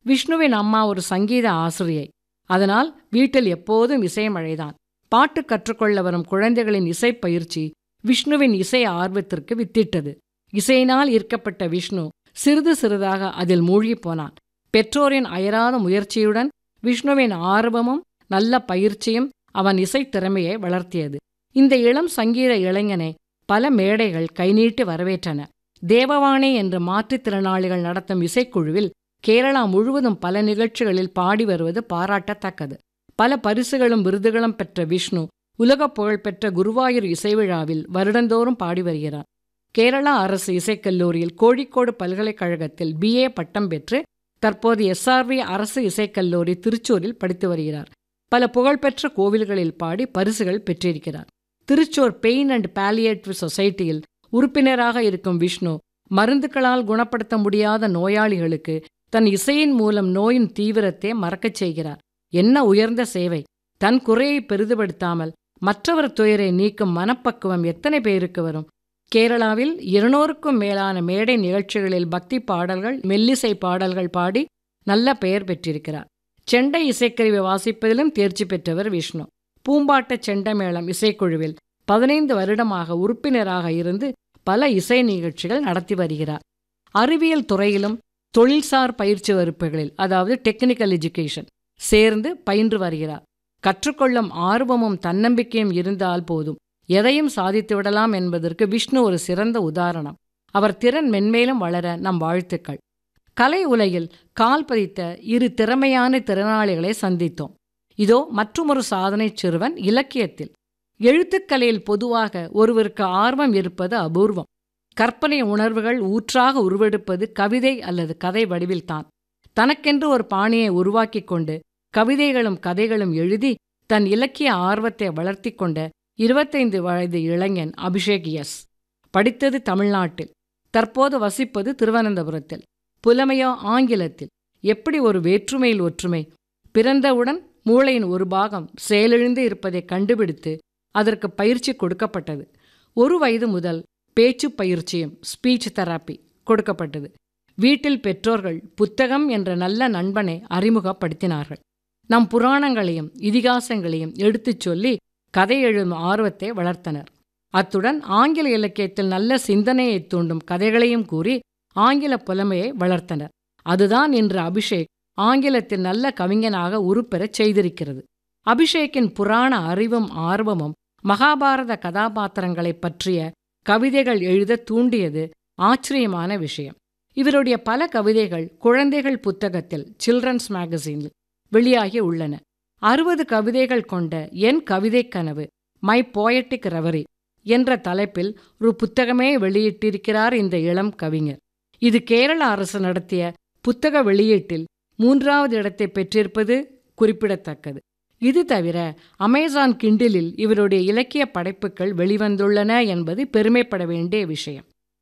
விஷ்ணுவின் அம்மா ஒரு சங்கீத ஆசிரியை அதனால் வீட்டில் எப்போதும் இசைமழைதான் பாட்டு கற்றுக்கொள்ள வரும் குழந்தைகளின் இசைப்பயிற்சி விஷ்ணுவின் இசை ஆர்வத்திற்கு வித்திட்டது இசையினால் ஈர்க்கப்பட்ட விஷ்ணு சிறிது சிறிதாக அதில் மூழ்கிப் போனான் பெற்றோரின் அயராத முயற்சியுடன் விஷ்ணுவின் ஆர்வமும் நல்ல பயிற்சியும் அவன் இசைத் திறமையை வளர்த்தியது இந்த இளம் சங்கீத இளைஞனை பல மேடைகள் கைநீட்டி வரவேற்றன தேவவாணி என்று மாற்றுத்திறனாளிகள் நடத்தும் இசைக்குழுவில் கேரளா முழுவதும் பல நிகழ்ச்சிகளில் பாடி வருவது பாராட்டத்தக்கது பல பரிசுகளும் விருதுகளும் பெற்ற விஷ்ணு உலகப் புகழ்பெற்ற குருவாயூர் இசைவிழாவில் வருடந்தோறும் பாடி வருகிறார் கேரளா அரசு இசைக்கல்லூரியில் கோழிக்கோடு பல்கலைக்கழகத்தில் பிஏ பட்டம் பெற்று தற்போது எஸ்ஆர்வி அரசு இசைக்கல்லூரி திருச்சூரில் படித்து வருகிறார் பல புகழ்பெற்ற கோவில்களில் பாடி பரிசுகள் பெற்றிருக்கிறார் திருச்சூர் பெயின் அண்ட் பாலியேட்டிவ் சொசைட்டியில் உறுப்பினராக இருக்கும் விஷ்ணு மருந்துகளால் குணப்படுத்த முடியாத நோயாளிகளுக்கு தன் இசையின் மூலம் நோயின் தீவிரத்தை மறக்கச் செய்கிறார் என்ன உயர்ந்த சேவை தன் குறையை பெரிதுபடுத்தாமல் மற்றவர் துயரை நீக்கும் மனப்பக்குவம் எத்தனை பேருக்கு வரும் கேரளாவில் இருநூறுக்கும் மேலான மேடை நிகழ்ச்சிகளில் பக்தி பாடல்கள் மெல்லிசை பாடல்கள் பாடி நல்ல பெயர் பெற்றிருக்கிறார் செண்டை இசைக்கருவி வாசிப்பதிலும் தேர்ச்சி பெற்றவர் விஷ்ணு பூம்பாட்ட செண்டமேளம் இசைக்குழுவில் பதினைந்து வருடமாக உறுப்பினராக இருந்து பல இசை நிகழ்ச்சிகள் நடத்தி வருகிறார் அறிவியல் துறையிலும் தொழில்சார் பயிற்சி வகுப்புகளில் அதாவது டெக்னிக்கல் எஜுகேஷன் சேர்ந்து பயின்று வருகிறார் கற்றுக்கொள்ளும் ஆர்வமும் தன்னம்பிக்கையும் இருந்தால் போதும் எதையும் சாதித்து விடலாம் என்பதற்கு விஷ்ணு ஒரு சிறந்த உதாரணம் அவர் திறன் மென்மேலும் வளர நம் வாழ்த்துக்கள் கலை உலகில் கால் பதித்த இரு திறமையான திறனாளிகளை சந்தித்தோம் இதோ மற்றுமொரு சாதனை சிறுவன் இலக்கியத்தில் எழுத்துக்கலையில் பொதுவாக ஒருவருக்கு ஆர்வம் இருப்பது அபூர்வம் கற்பனை உணர்வுகள் ஊற்றாக உருவெடுப்பது கவிதை அல்லது கதை வடிவில்தான் தனக்கென்று ஒரு பாணியை உருவாக்கிக் கொண்டு கவிதைகளும் கதைகளும் எழுதி தன் இலக்கிய ஆர்வத்தை வளர்த்தி கொண்ட இருபத்தைந்து வயது இளைஞன் அபிஷேக் எஸ் படித்தது தமிழ்நாட்டில் தற்போது வசிப்பது திருவனந்தபுரத்தில் புலமையோ ஆங்கிலத்தில் எப்படி ஒரு வேற்றுமையில் ஒற்றுமை பிறந்தவுடன் மூளையின் ஒரு பாகம் செயலிழந்து இருப்பதை கண்டுபிடித்து அதற்கு பயிற்சி கொடுக்கப்பட்டது ஒரு வயது முதல் பேச்சு பயிற்சியும் ஸ்பீச் தெராப்பி கொடுக்கப்பட்டது வீட்டில் பெற்றோர்கள் புத்தகம் என்ற நல்ல நண்பனை அறிமுகப்படுத்தினார்கள் நம் புராணங்களையும் இதிகாசங்களையும் எடுத்துச் சொல்லி கதை எழுதும் ஆர்வத்தை வளர்த்தனர் அத்துடன் ஆங்கில இலக்கியத்தில் நல்ல சிந்தனையை தூண்டும் கதைகளையும் கூறி ஆங்கில புலமையை வளர்த்தனர் அதுதான் இன்று அபிஷேக் ஆங்கிலத்தில் நல்ல கவிஞனாக உருப்பெறச் செய்திருக்கிறது அபிஷேக்கின் புராண அறிவும் ஆர்வமும் மகாபாரத கதாபாத்திரங்களைப் பற்றிய கவிதைகள் எழுத தூண்டியது ஆச்சரியமான விஷயம் இவருடைய பல கவிதைகள் குழந்தைகள் புத்தகத்தில் சில்ட்ரன்ஸ் மேகசினில் வெளியாகி உள்ளன அறுபது கவிதைகள் கொண்ட என் கவிதை கனவு மை போயட்டிக் ரெவரி என்ற தலைப்பில் ஒரு புத்தகமே வெளியிட்டிருக்கிறார் இந்த இளம் கவிஞர் இது கேரள அரசு நடத்திய புத்தக வெளியீட்டில் மூன்றாவது இடத்தை பெற்றிருப்பது குறிப்பிடத்தக்கது இது தவிர அமேசான் கிண்டிலில் இவருடைய இலக்கிய படைப்புகள் வெளிவந்துள்ளன என்பது பெருமைப்பட வேண்டிய விஷயம்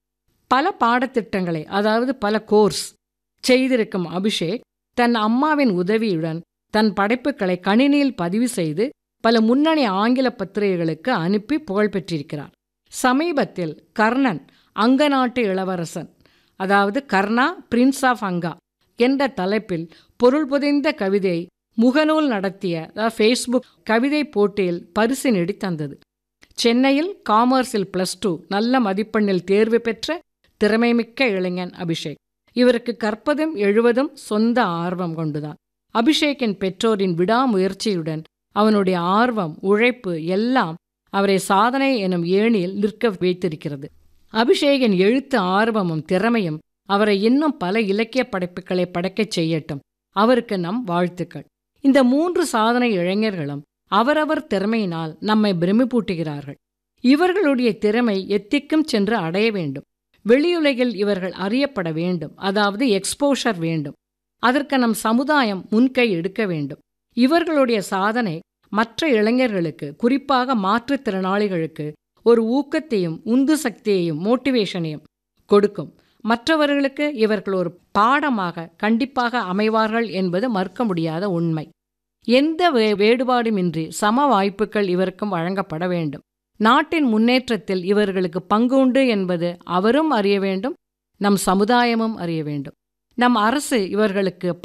பல பாடத்திட்டங்களை அதாவது பல கோர்ஸ் செய்திருக்கும் அபிஷேக் தன் அம்மாவின் உதவியுடன் தன் படைப்புகளை கணினியில் பதிவு செய்து பல முன்னணி ஆங்கில பத்திரிகைகளுக்கு அனுப்பி புகழ் பெற்றிருக்கிறார் சமீபத்தில் கர்ணன் அங்க நாட்டு இளவரசன் அதாவது கர்ணா பிரின்ஸ் ஆஃப் அங்கா என்ற தலைப்பில் பொருள் புதைந்த கவிதை முகநூல் நடத்திய ஃபேஸ்புக் கவிதை போட்டியில் பரிசு நெடி தந்தது சென்னையில் காமர்ஸில் பிளஸ் டூ நல்ல மதிப்பெண்ணில் தேர்வு பெற்ற திறமைமிக்க இளைஞன் அபிஷேக் இவருக்கு கற்பதும் எழுவதும் சொந்த ஆர்வம் கொண்டுதான் அபிஷேக்கின் பெற்றோரின் விடாமுயற்சியுடன் அவனுடைய ஆர்வம் உழைப்பு எல்லாம் அவரை சாதனை எனும் ஏணியில் நிற்க வைத்திருக்கிறது அபிஷேகின் எழுத்து ஆர்வமும் திறமையும் அவரை இன்னும் பல இலக்கிய படைப்புகளை படைக்கச் செய்யட்டும் அவருக்கு நம் வாழ்த்துக்கள் இந்த மூன்று சாதனை இளைஞர்களும் அவரவர் திறமையினால் நம்மை பிரமிப்பூட்டுகிறார்கள் இவர்களுடைய திறமை எத்திக்கும் சென்று அடைய வேண்டும் வெளியுலகில் இவர்கள் அறியப்பட வேண்டும் அதாவது எக்ஸ்போஷர் வேண்டும் அதற்கு நம் சமுதாயம் முன்கை எடுக்க வேண்டும் இவர்களுடைய சாதனை மற்ற இளைஞர்களுக்கு குறிப்பாக மாற்றுத்திறனாளிகளுக்கு ஒரு ஊக்கத்தையும் உந்து சக்தியையும் மோட்டிவேஷனையும் கொடுக்கும் மற்றவர்களுக்கு இவர்கள் ஒரு பாடமாக கண்டிப்பாக அமைவார்கள் என்பது மறுக்க முடியாத உண்மை எந்த வே வேறுபாடுமின்றி சம வாய்ப்புகள் இவருக்கும் வழங்கப்பட வேண்டும் நாட்டின் முன்னேற்றத்தில் இவர்களுக்கு பங்கு உண்டு என்பது அவரும் அறிய வேண்டும் நம் சமுதாயமும் அறிய வேண்டும் நம் அரசு இவர்களுக்கு